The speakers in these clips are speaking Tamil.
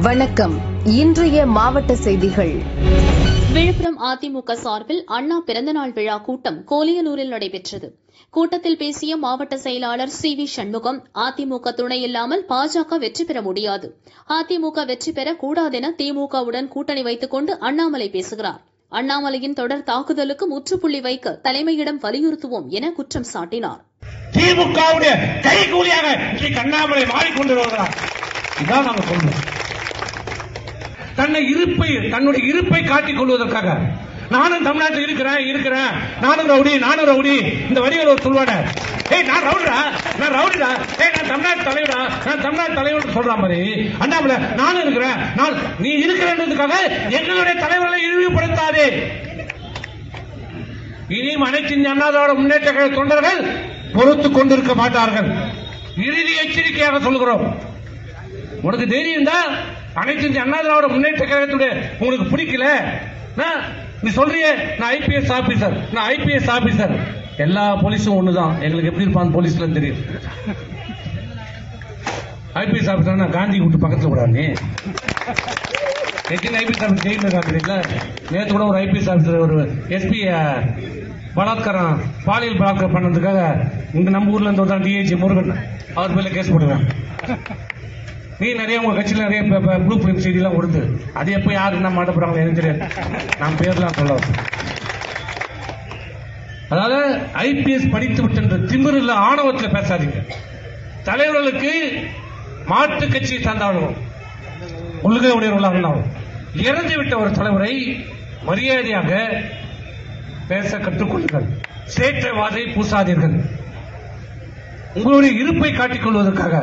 வணக்கம் இன்றைய மாவட்ட செய்திகள் விழுப்புரம் அதிமுக சார்பில் அண்ணா பிறந்தநாள் விழா கூட்டம் கோலியனூரில் நடைபெற்றது கூட்டத்தில் பேசிய மாவட்ட செயலாளர் சி வி சண்முகம் அதிமுக துணை இல்லாமல் பாஜக வெற்றி பெற முடியாது அதிமுக வெற்றி பெற கூடாதென திமுகவுடன் கூட்டணி வைத்துக் கொண்டு அண்ணாமலை பேசுகிறார் அண்ணாமலையின் தொடர் தாக்குதலுக்கு முற்றுப்புள்ளி வைக்க தலைமையிடம் வலியுறுத்துவோம் என குற்றம் சாட்டினார் திமுகவுடைய கைகூலியாக இன்றைக்கு அண்ணாமலை மாறிக்கொண்டு வருகிறார் இதான் நாங்க சொல்றோம் தன்னை இருப்பை தன்னுடைய இருப்பை காட்டிக் கொள்வதற்காக நானும் தமிழ்நாட்டில் இருக்கிறேன் இருக்கிறேன் நானும் ரவுடி நானும் ரவுடி இந்த வரிகள் ஒரு சொல்லுவானே ஏய் நான் ரவுடிடா நான் ரவுடிடா ஏய் நான் தமிழ்நாட்டு தலைவரா நான் தமிழ்நாட்டு தலைவர் சொல்ற மாதிரி அண்ணாமலை நானும் இருக்கிறேன் நான் நீ இருக்கிறன்றதுக்காக எங்களுடைய தலைவர்களை இழிவுபடுத்தாதே இனியும் அனைத்து இந்திய அண்ணா திராவிட முன்னேற்ற கழக தொண்டர்கள் பொறுத்துக் கொண்டிருக்க மாட்டார்கள் இறுதி எச்சரிக்கையாக சொல்கிறோம் உனக்கு தைரியம் தான் அனைத்து இந்திய அண்ணா திராவிட முன்னேற்ற கழகத்துடைய உங்களுக்கு பிடிக்கல நான் நீ சொல்றியே நான் ஐபிஎஸ் ஆபீசர் நான் ஐபிஎஸ் ஆபீசர் எல்லா போலீஸும் ஒண்ணுதான் எங்களுக்கு எப்படி இருப்பான் போலீஸ்ல தெரியும் ஐபிஎஸ் ஆபீசர் காந்தி விட்டு பக்கத்துல கூட நீ எத்தனை ஐபிஎஸ் ஆபீஸ் ஜெயில இருக்காங்க நேற்று கூட ஒரு ஐபிஎஸ் ஆபீசர் ஒரு எஸ்பி பலாத்காரம் பாலியல் பலாத்காரம் பண்ணதுக்காக இங்க நம்ம ஊர்ல இருந்து ஒரு டிஐஜி முருகன் அவர் பேர்ல கேஸ் போட்டுருக்காங்க நீ நிறைய உங்க கட்சியில நிறைய ப்ளூ பிலிம் செய்தி எல்லாம் கொடுத்து அது எப்ப யாரு என்ன மாட்ட போறாங்களோ எனக்கு தெரியாது நான் பேர்லாம் சொல்ல அதாவது ஐபிஎஸ் படித்து விட்டு திமிரில் ஆணவத்தில் பேசாதீங்க தலைவர்களுக்கு மாற்று கட்சியை சார்ந்தவர்களும் கொள்கை உடையவர்களாக இருந்தாலும் இறந்து விட்ட ஒரு தலைவரை மரியாதையாக பேச கற்றுக்கொள்ளுங்கள் சேற்றவாதை பூசாதீர்கள் உங்களுடைய இருப்பை காட்டிக் கொள்வதற்காக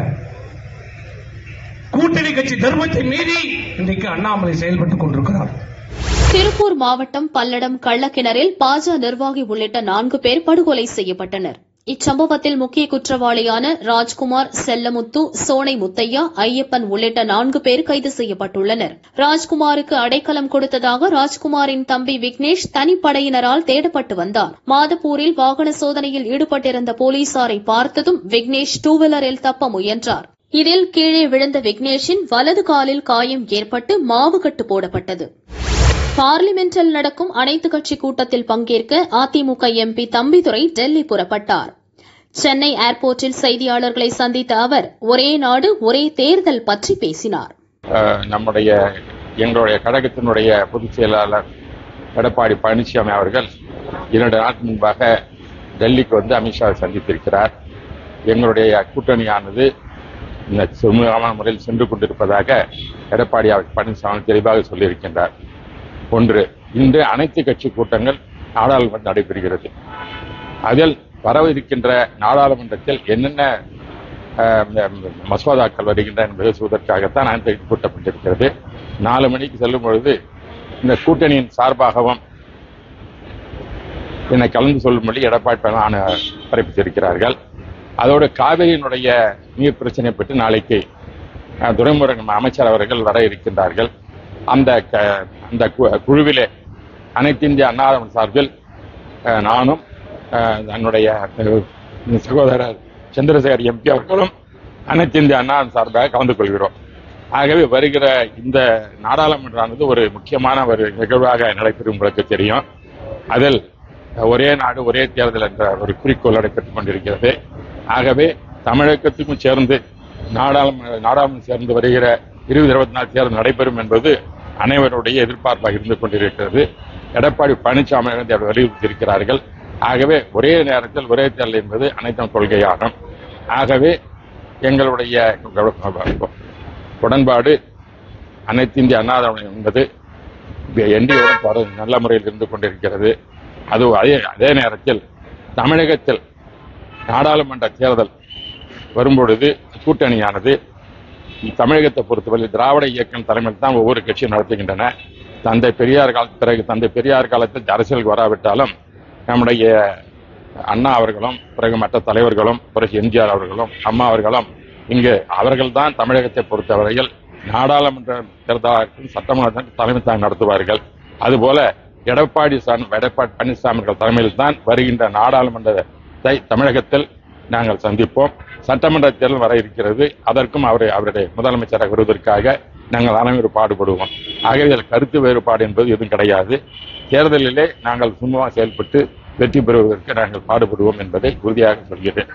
கூட்டணி கட்சி தர்மத்தை மீறி இன்றைக்கு அண்ணாமலை செயல்பட்டுக் கொண்டிருக்கிறார் திருப்பூர் மாவட்டம் பல்லடம் கள்ளக்கிணறில் பாஜ நிர்வாகி உள்ளிட்ட நான்கு பேர் படுகொலை செய்யப்பட்டனர் இச்சம்பவத்தில் முக்கிய குற்றவாளியான ராஜ்குமார் செல்லமுத்து சோனை முத்தையா ஐயப்பன் உள்ளிட்ட நான்கு பேர் கைது செய்யப்பட்டுள்ளனர் ராஜ்குமாருக்கு அடைக்கலம் கொடுத்ததாக ராஜ்குமாரின் தம்பி விக்னேஷ் தனிப்படையினரால் தேடப்பட்டு வந்தார் மாதப்பூரில் வாகன சோதனையில் ஈடுபட்டிருந்த போலீசாரை பார்த்ததும் விக்னேஷ் டூ வீலரில் தப்ப முயன்றார் இதில் கீழே விழுந்த விக்னேஷின் வலது காலில் காயம் ஏற்பட்டு மாவு கட்டு போடப்பட்டது பார்லிமெண்டில் நடக்கும் அனைத்துக் கட்சி கூட்டத்தில் பங்கேற்க அதிமுக எம்பி தம்பிதுரை டெல்லி புறப்பட்டார் சென்னை ஏர்போர்ட்டில் செய்தியாளர்களை சந்தித்த அவர் ஒரே நாடு ஒரே தேர்தல் பற்றி பேசினார் அஹ், நம்முடைய எங்களுடைய கழகத்தினுடைய பொதுச் செயலாளர் எடப்பாடி பழனிசாமி அவர்கள் இரண்டு நாட்கள் முன்பாக டெல்லிக்கு வந்து அமித்ஷாவை சந்தித்திருக்கிறார் எங்களுடைய கூட்டணியானது இந்த சுமூகமான முறையில் சென்று கொண்டிருப்பதாக எடப்பாடி பழனிசாமி தெளிவாக சொல்லியிருக்கின்றார் ஒன்று இன்று அனைத்து கட்சி கூட்டங்கள் நாடாளுமன்றம் நடைபெறுகிறது அதில் வரவிருக்கின்ற நாடாளுமன்றத்தில் என்னென்ன அஹ், ம- மசோதாக்கள் வருகின்றன என்பதை சொல்வதற்காகத்தான் அனைத்து கட்சி கூட்டப்பட்டிருக்கிறது நாலு மணிக்கு செல்லும் பொழுது இந்த கூட்டணியின் சார்பாகவும் என்னை கலந்து சொல்லும்படி எடப்பாடி பழனிசாமி பிறப்பித்திருக்கிறார்கள் அதோடு காவிரியினுடைய நீர் பிரச்சனை பற்றி நாளைக்கு அஹ், துரைமுருகன் அமைச்சர் அவர்கள் வர இருக்கின்றார்கள் அந்த க- அந்த கு- குழுவிலே அனைத்து இந்திய அண்ணாதவன் சார்பில் அஹ், நானும் அஹ், என்னுடைய அஹ், சகோதரர் சந்திரசேகர் எம்பி அவர்களும் அனைத்து இந்திய அண்ணாதவன் சார்பாக கலந்து கொள்கிறோம் ஆகவே வருகிற இந்த நாடாளுமன்றானது ஒரு முக்கியமான ஒரு நிகழ்வாக நடைபெறும் உங்களுக்கு தெரியும் அதில் ஒரே நாடு ஒரே தேர்தல் என்ற ஒரு குறிக்கோள் நடைபெற்றுக் கொண்டிருக்கிறது ஆகவே தமிழகத்துக்கும் சேர்ந்து நாடாளுமன்ற நாடாளுமன்றம் சேர்ந்து வருகிற இருபது இருபத்தி நாலு தேர்தல் நடைபெறும் என்பது அனைவருடைய எதிர்பார்ப்பாக இருந்து கொண்டிருக்கிறது எடப்பாடி பழனிசாமி அவர்கள் அதை வலியுறுத்தியிருக்கிறார்கள் ஆகவே ஒரே நேரத்தில் ஒரே தேர்தல் என்பது அனைத்தும் கொள்கையாகும் ஆகவே எங்களுடைய உடன்பாடு அனைத்து இந்திய அண்ணாதிராவிடம் என்பது என்டியுடன் தொடர்ந்து நல்ல முறையில் இருந்து கொண்டிருக்கிறது அது அதே அதே நேரத்தில் தமிழகத்தில் நாடாளுமன்ற தேர்தல் வரும்பொழுது கூட்டணியானது தமிழகத்தை பொறுத்தவரை திராவிட இயக்கம் தலைமையில் தான் ஒவ்வொரு கட்சியும் நடத்துகின்றன தந்தை பெரியார் கால பிறகு தந்தை பெரியார் காலத்தில் அரசியலுக்கு வராவிட்டாலும் நம்முடைய அண்ணா அவர்களும் பிறகு மற்ற தலைவர்களும் பிறகு எம்ஜிஆர் அவர்களும் அம்மா அவர்களும் இங்கு அவர்கள்தான் தமிழகத்தை பொறுத்தவரையில் நாடாளுமன்ற தேர்தலுக்கும் சட்டமன்றத்திற்கு தலைமை தாங்க நடத்துவார்கள் அதுபோல எடப்பாடி சாமி எடப்பாடி பழனிசாமி அவர்கள் தலைமையில் தான் வருகின்ற நாடாளுமன்றத்தை தமிழகத்தில் நாங்கள் சந்திப்போம் சட்டமன்ற தேர்தல் வர இருக்கிறது அதற்கும் அவர் அவருடைய முதலமைச்சராக வருவதற்காக நாங்கள் அனைவரும் பாடுபடுவோம் ஆகவே இதில் கருத்து வேறுபாடு என்பது எதுவும் கிடையாது தேர்தலிலே நாங்கள் சுமூகமாக செயல்பட்டு வெற்றி பெறுவதற்கு நாங்கள் பாடுபடுவோம் என்பதை உறுதியாக சொல்கிறேன்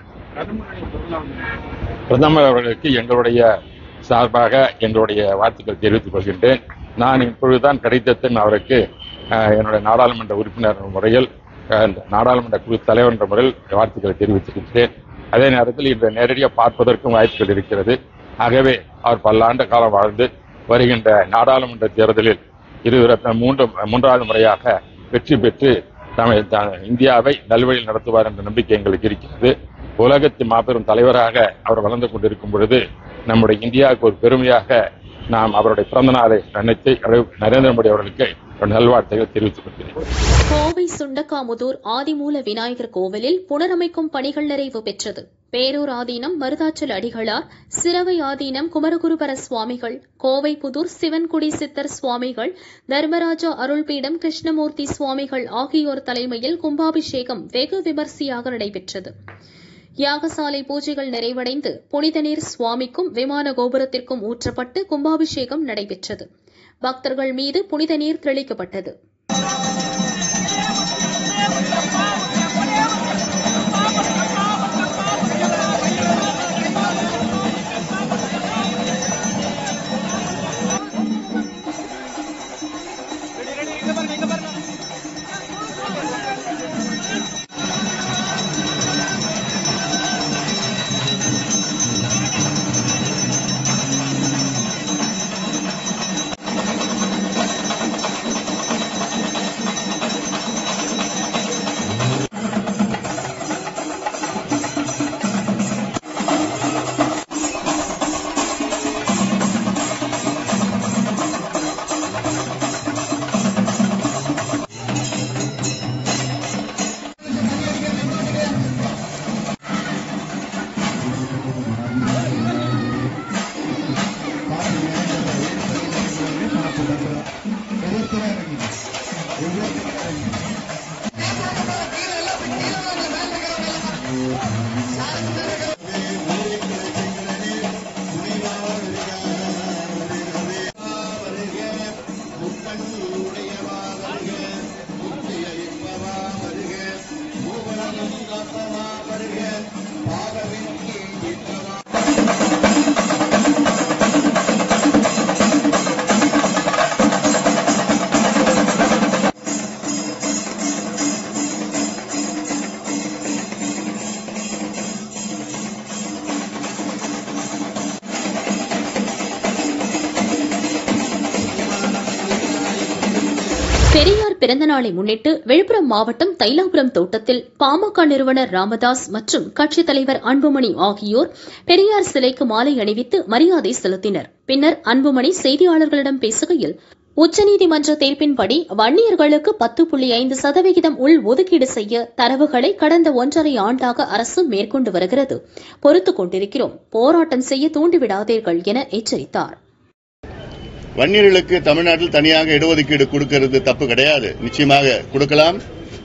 பிரதமர் அவர்களுக்கு எங்களுடைய சார்பாக எங்களுடைய வாழ்த்துக்கள் தெரிவித்துக் கொள்கின்றேன் நான் இப்பொழுதுதான் கிடைத்ததன் அவருக்கு அஹ், என்னுடைய நாடாளுமன்ற உறுப்பினர் முறையில் அஹ், நாடாளுமன்ற குழு தலைவர் என்ற முறையில் வாழ்த்துக்களை தெரிவித்திருக்கிறேன் அதே நேரத்தில் இன்று நேரடியாக பார்ப்பதற்கும் வாய்ப்புகள் இருக்கிறது ஆகவே அவர் பல்லாண்டு காலம் வாழ்ந்து வருகின்ற நாடாளுமன்ற தேர்தலில் இருபத்தி மூன்று மூன்றாவது முறையாக வெற்றி பெற்று தமிழ் த- இந்தியாவை நல்வழியில் நடத்துவார் என்ற நம்பிக்கை எங்களுக்கு இருக்கிறது உலகத்தின் மாபெரும் தலைவராக அவர் வளர்ந்து கொண்டிருக்கும் பொழுது நம்முடைய இந்தியாவுக்கு ஒரு பெருமையாக நாம் அவருடைய பிறந்த நாளை நினைத்து நரேந்திர மோடி அவர்களுக்கு ஒரு நல்வாழ்த்துக்களை தெரிவித்துக் கொள்கிறேன் கோவை சுண்டக்காமுதூர் ஆதிமூல விநாயகர் கோவிலில் புனரமைக்கும் பணிகள் நிறைவு பெற்றது பேரூர் ஆதீனம் மருதாச்சல் அடிகளார் சிரவை ஆதீனம் குமரகுருபர சுவாமிகள் கோவை புதூர் சிவன்குடி சித்தர் சுவாமிகள் தர்மராஜா அருள்பீடம் கிருஷ்ணமூர்த்தி சுவாமிகள் ஆகியோர் தலைமையில் கும்பாபிஷேகம் வெகு விமர்சையாக நடைபெற்றது யாகசாலை பூஜைகள் நிறைவடைந்து புனித நீர் சுவாமிக்கும் விமான கோபுரத்திற்கும் ஊற்றப்பட்டு கும்பாபிஷேகம் நடைபெற்றது பக்தர்கள் மீது புனித நீர் தெளிக்கப்பட்டது பெரியார் பிறந்தநாளை முன்னிட்டு விழுப்புரம் மாவட்டம் தைலாபுரம் தோட்டத்தில் பாமக நிறுவனர் ராமதாஸ் மற்றும் கட்சித் தலைவர் அன்புமணி ஆகியோர் பெரியார் சிலைக்கு மாலை அணிவித்து மரியாதை செலுத்தினர் பின்னர் அன்புமணி செய்தியாளர்களிடம் பேசுகையில் உச்சநீதிமன்ற தீர்ப்பின்படி வன்னியர்களுக்கு பத்து புள்ளி ஐந்து சதவிகிதம் உள் ஒதுக்கீடு செய்ய தரவுகளை கடந்த ஒன்றரை ஆண்டாக அரசு மேற்கொண்டு வருகிறது பொறுத்துக் கொண்டிருக்கிறோம் போராட்டம் செய்ய தூண்டிவிடாதீர்கள் என எச்சரித்தார் வன்னியர்களுக்கு தமிழ்நாட்டில் தனியாக இடஒதுக்கீடு கொடுக்கிறது தப்பு கிடையாது நிச்சயமாக கொடுக்கலாம்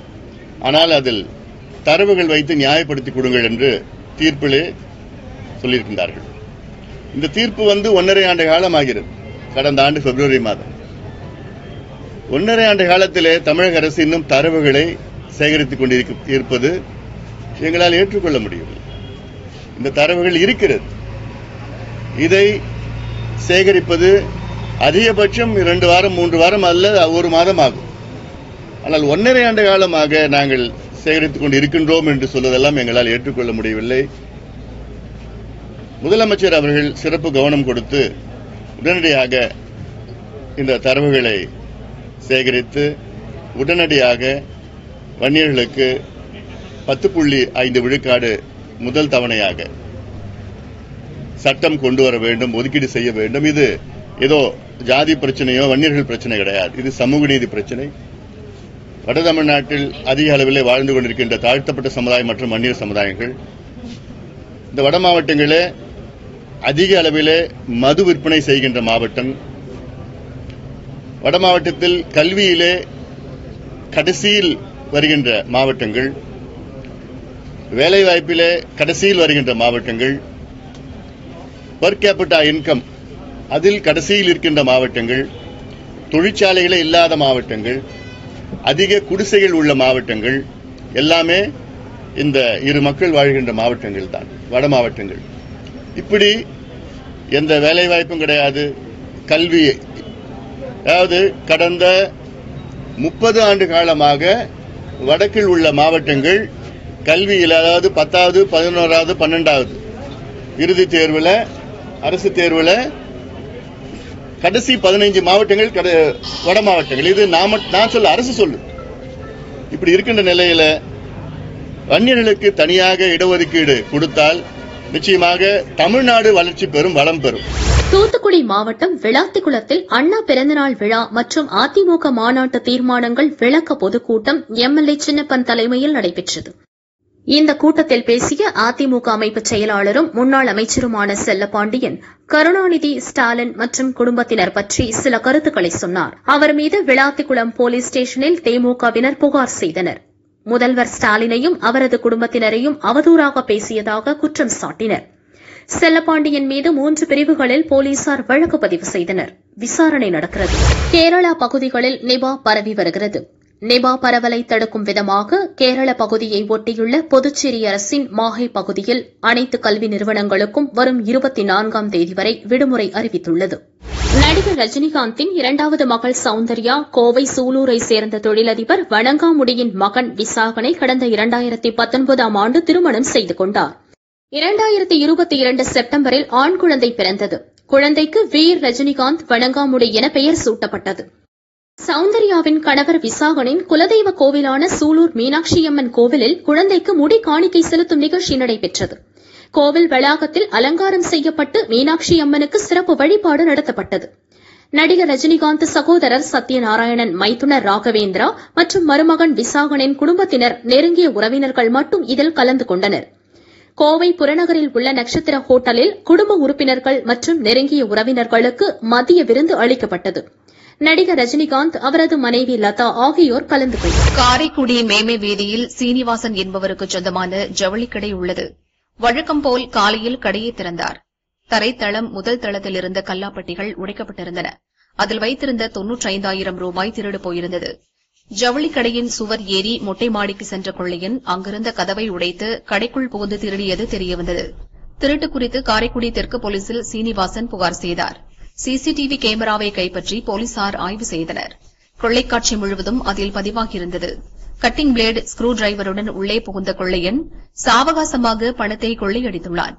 ஆனால் அதில் தரவுகள் வைத்து நியாயப்படுத்தி கொடுங்கள் என்று தீர்ப்பிலே சொல்லியிருக்கின்றார்கள் இந்த தீர்ப்பு வந்து ஒன்றரை ஆண்டு காலம் ஆகிறது கடந்த ஆண்டு பிப்ரவரி மாதம் ஒன்றரை ஆண்டு காலத்திலே தமிழக அரசு இன்னும் தரவுகளை சேகரித்துக் கொண்டிருக்க இருப்பது எங்களால் ஏற்றுக்கொள்ள முடியவில்லை இந்த தரவுகள் இருக்கிறது இதை சேகரிப்பது அதிகபட்சம் இரண்டு வாரம் மூன்று வாரம் அல்ல ஒரு மாதம் ஆகும் ஆனால் ஒன்றரை ஆண்டு காலமாக நாங்கள் சேகரித்துக் கொண்டு இருக்கின்றோம் என்று சொல்வதெல்லாம் எங்களால் ஏற்றுக்கொள்ள முடியவில்லை முதலமைச்சர் அவர்கள் சிறப்பு கவனம் கொடுத்து உடனடியாக இந்த தரவுகளை சேகரித்து உடனடியாக வன்னியர்களுக்கு பத்து புள்ளி ஐந்து விழுக்காடு முதல் தவணையாக சட்டம் கொண்டு வர வேண்டும் ஒதுக்கீடு செய்ய வேண்டும் இது ஏதோ ஜாதி பிரச்சனையோ வன்னியர்கள் பிரச்சனை கிடையாது இது சமூக நீதி பிரச்சனை வட தமிழ்நாட்டில் அதிக அளவிலே வாழ்ந்து கொண்டிருக்கின்ற தாழ்த்தப்பட்ட சமுதாயம் மற்றும் வன்னியர் சமுதாயங்கள் இந்த வட மாவட்டங்களே அதிக அளவிலே மது விற்பனை செய்கின்ற மாவட்டம் வட மாவட்டத்தில் கல்வியிலே கடைசியில் வருகின்ற மாவட்டங்கள் வேலைவாய்ப்பிலே கடைசியில் வருகின்ற மாவட்டங்கள் per capita இன்கம் அதில் கடைசியில் இருக்கின்ற மாவட்டங்கள் தொழிற்சாலைகளே இல்லாத மாவட்டங்கள் அதிக குடிசைகள் உள்ள மாவட்டங்கள் எல்லாமே இந்த இரு மக்கள் வாழ்கின்ற மாவட்டங்கள் தான் வட மாவட்டங்கள் இப்படி எந்த வேலை வாய்ப்பும் கிடையாது கல்வி அதாவது கடந்த முப்பது ஆண்டு காலமாக வடக்கில் உள்ள மாவட்டங்கள் கல்வியில் அதாவது பத்தாவது பதினோராவது பன்னெண்டாவது இறுதி தேர்வில் அரசு தேர்வில் கடைசி பதினைஞ்சு மாவட்டங்கள் கட- வட மாவட்டங்கள் இது நாம நான் சொல்ல அரசு சொல்லு இப்படி இருக்கின்ற நிலையில வன்னியர்களுக்கு தனியாக இடஒதுக்கீடு கொடுத்தால் நிச்சயமாக தமிழ்நாடு வளர்ச்சி பெறும் வளம் பெறும் தூத்துக்குடி மாவட்டம் விளாத்திக்குளத்தில் அண்ணா பிறந்தநாள் விழா மற்றும் அதிமுக மாநாட்டு தீர்மானங்கள் விளக்க பொதுக்கூட்டம் எம்எல்ஏ சின்னப்பன் தலைமையில் நடைபெற்றது இந்த கூட்டத்தில் பேசிய அதிமுக அமைப்பு செயலாளரும் முன்னாள் அமைச்சருமான செல்லப்பாண்டியன் கருணாநிதி ஸ்டாலின் மற்றும் குடும்பத்தினர் பற்றி சில கருத்துக்களை சொன்னார் அவர் மீது விளாத்திக்குளம் போலீஸ் ஸ்டேஷனில் திமுகவினர் புகார் செய்தனர் முதல்வர் ஸ்டாலினையும் அவரது குடும்பத்தினரையும் அவதூறாக பேசியதாக குற்றம் சாட்டினர் செல்லப்பாண்டியன் மீது மூன்று பிரிவுகளில் போலீசார் வழக்கு பதிவு செய்தனர் விசாரணை நடக்கிறது கேரளா பகுதிகளில் நிபா பரவி வருகிறது நிபா பரவலை தடுக்கும் விதமாக கேரள பகுதியை ஒட்டியுள்ள புதுச்சேரி அரசின் மாஹே பகுதியில் அனைத்து கல்வி நிறுவனங்களுக்கும் வரும் இருபத்தி நான்காம் தேதி வரை விடுமுறை அறிவித்துள்ளது நடிகர் ரஜினிகாந்தின் இரண்டாவது மகள் சௌந்தர்யா கோவை சூலூரை சேர்ந்த தொழிலதிபர் வணங்காமுடியின் மகன் விசாகனை கடந்த இரண்டாயிரத்தி பத்தொன்பதாம் ஆண்டு திருமணம் செய்து கொண்டார் இரண்டாயிரத்தி இருபத்தி இரண்டு செப்டம்பரில் ஆண் குழந்தை பிறந்தது குழந்தைக்கு வீர் ரஜினிகாந்த் வணங்காமுடி என பெயர் சூட்டப்பட்டது சௌந்தர்யாவின் கணவர் விசாகனின் குலதெய்வ கோவிலான சூலூர் மீனாட்சியம்மன் கோவிலில் குழந்தைக்கு முடி காணிக்கை செலுத்தும் நிகழ்ச்சி நடைபெற்றது கோவில் வளாகத்தில் அலங்காரம் செய்யப்பட்டு மீனாட்சி அம்மனுக்கு சிறப்பு வழிபாடு நடத்தப்பட்டது நடிகர் ரஜினிகாந்த் சகோதரர் சத்யநாராயணன் மைத்துனர் ராகவேந்திரா மற்றும் மருமகன் விசாகனின் குடும்பத்தினர் நெருங்கிய உறவினர்கள் மட்டும் இதில் கலந்து கொண்டனர் கோவை புறநகரில் உள்ள நட்சத்திர ஹோட்டலில் குடும்ப உறுப்பினர்கள் மற்றும் நெருங்கிய உறவினர்களுக்கு மதிய விருந்து அளிக்கப்பட்டது நடிகர் ரஜினிகாந்த் அவரது மனைவி லதா ஆகியோர் கலந்து கொண்டனர் காரைக்குடி மேமே வீதியில் சீனிவாசன் என்பவருக்கு சொந்தமான ஜவுளிக்கடை உள்ளது வழக்கம் போல் காலையில் கடையை திறந்தார் தரைத்தளம் முதல் தளத்தில் இருந்த கல்லாப்பட்டிகள் உடைக்கப்பட்டிருந்தன அதில் வைத்திருந்த தொன்னூற்றைந்தாயிரம் ரூபாய் திருடு போயிருந்தது ஜவுளிக் கடையின் சுவர் ஏறி மொட்டை மாடிக்கு சென்ற கொள்ளையன் அங்கிருந்த கதவை உடைத்து கடைக்குள் புகுந்து திருடியது தெரியவந்தது திருட்டு குறித்து காரைக்குடி தெற்கு போலீசில் சீனிவாசன் புகார் செய்தார் சிசிடிவி கேமராவை கைப்பற்றி போலீசார் ஆய்வு செய்தனர் கொள்ளைக்காட்சி முழுவதும் அதில் பதிவாகியிருந்தது கட்டிங் பிளேடு ஸ்க்ரூ டிரைவருடன் உள்ளே புகுந்த கொள்ளையன் சாவகாசமாக பணத்தை கொள்ளையடித்துள்ளான்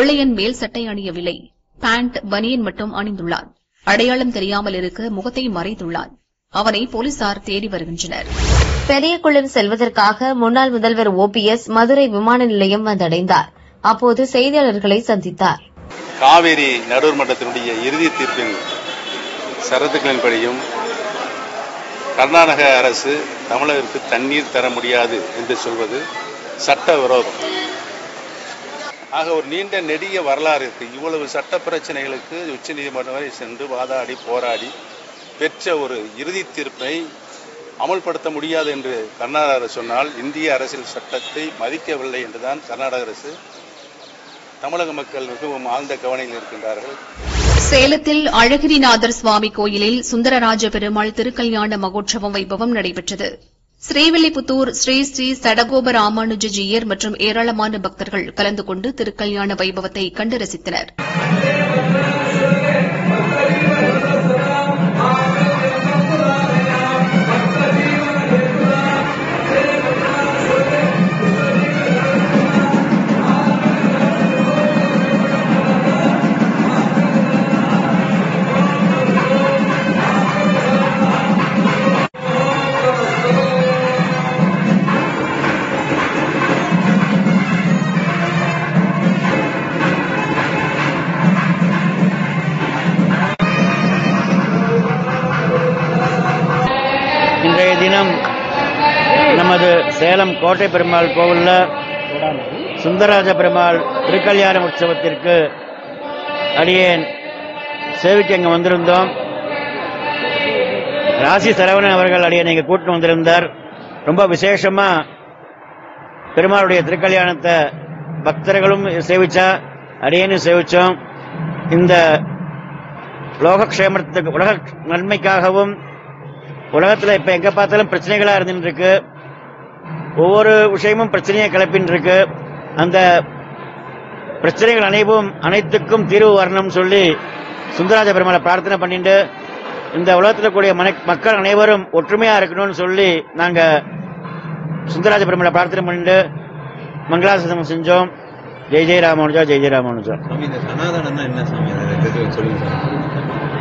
வெள்ளையன் மேல் சட்டை அணியவில்லை பேண்ட் பனியன் மட்டும் அணிந்துள்ளான் அடையாளம் தெரியாமல் இருக்க முகத்தை மறைத்துள்ளான் அவனை போலீசார் தேடி வருகின்றனர் பெரியகுளம் செல்வதற்காக முன்னாள் முதல்வர் ஓபிஎஸ் மதுரை விமான நிலையம் வந்தடைந்தார் அப்போது செய்தியாளர்களை சந்தித்தார் காவேரி நடுவர் மன்றத்தினுடைய இறுதி தீர்ப்பின் சரத்துக்களின்படியும் கர்நாடக அரசு தமிழகத்திற்கு தண்ணீர் தர முடியாது என்று சொல்வது சட்ட விரோதம் ஆக ஒரு நீண்ட நெடிய வரலாறு இருக்கு இவ்வளவு சட்ட பிரச்சனைகளுக்கு உச்சநீதிமன்றம் வரை சென்று வாதாடி போராடி பெற்ற ஒரு இறுதி தீர்ப்பை அமல்படுத்த முடியாது என்று கர்நாடக அரசு சொன்னால் இந்திய அரசியல் சட்டத்தை மதிக்கவில்லை என்றுதான் கர்நாடக அரசு தமிழக மக்கள் மிகவும் ஆழ்ந்த கவனையில் இருக்கின்றார்கள் சேலத்தில் அழகிரிநாதர் சுவாமி கோயிலில் சுந்தரராஜ பெருமாள் திருக்கல்யாண மகோற்சவம் வைபவம் நடைபெற்றது ஸ்ரீவில்லிபுத்தூர் ஸ்ரீ ஸ்ரீ சடகோப ராமானுஜஜியர் மற்றும் ஏராளமான பக்தர்கள் கலந்து கொண்டு திருக்கல்யாண வைபவத்தை கண்டு ரசித்தனர் இன்றைய தினம் நமது சேலம் கோட்டை பெருமாள் கோவிலில் சுந்தரராஜ பெருமாள் திருக்கல்யாண உற்சவத்திற்கு அடியேன் சேவிக்க இங்கே வந்திருந்தோம் ராசி சரவணன் அவர்கள் அடியேன் இங்கே கூட்டிட்டு வந்திருந்தார் ரொம்ப விசேஷமா பெருமாளுடைய திருக்கல்யாணத்தை பக்தர்களும் சேவிச்சா அடியேனும் சேவிச்சோம் இந்த லோகக்ஷேமத்துக்கு உலக நன்மைக்காகவும் உலகத்துல இப்ப எங்க பார்த்தாலும் பிரச்சனைகளா இருந்துட்டு இருக்கு ஒவ்வொரு விஷயமும் பிரச்சனையை கிளப்பின்னு இருக்கு அந்த பிரச்சனைகள் அனைவும் அனைத்துக்கும் தீர்வு வரணும்னு சொல்லி சுந்தராஜ பெருமாளை பிரார்த்தனை பண்ணிட்டு இந்த உலகத்துல கூடிய மன- மக்கள் அனைவரும் ஒற்றுமையா இருக்கணும்னு சொல்லி நாங்க சுந்தராஜ பெருமாளை பிரார்த்தனை பண்ணிட்டு மங்களாசனம் செஞ்சோம் ஜெய் ஜெய் ராமானுஜா ஜெய் ஜெய் ராமானுஜா சாமி இந்த சனாதனம் என்ன சாமி அதை பத்தி சொல்லுங்க சாமி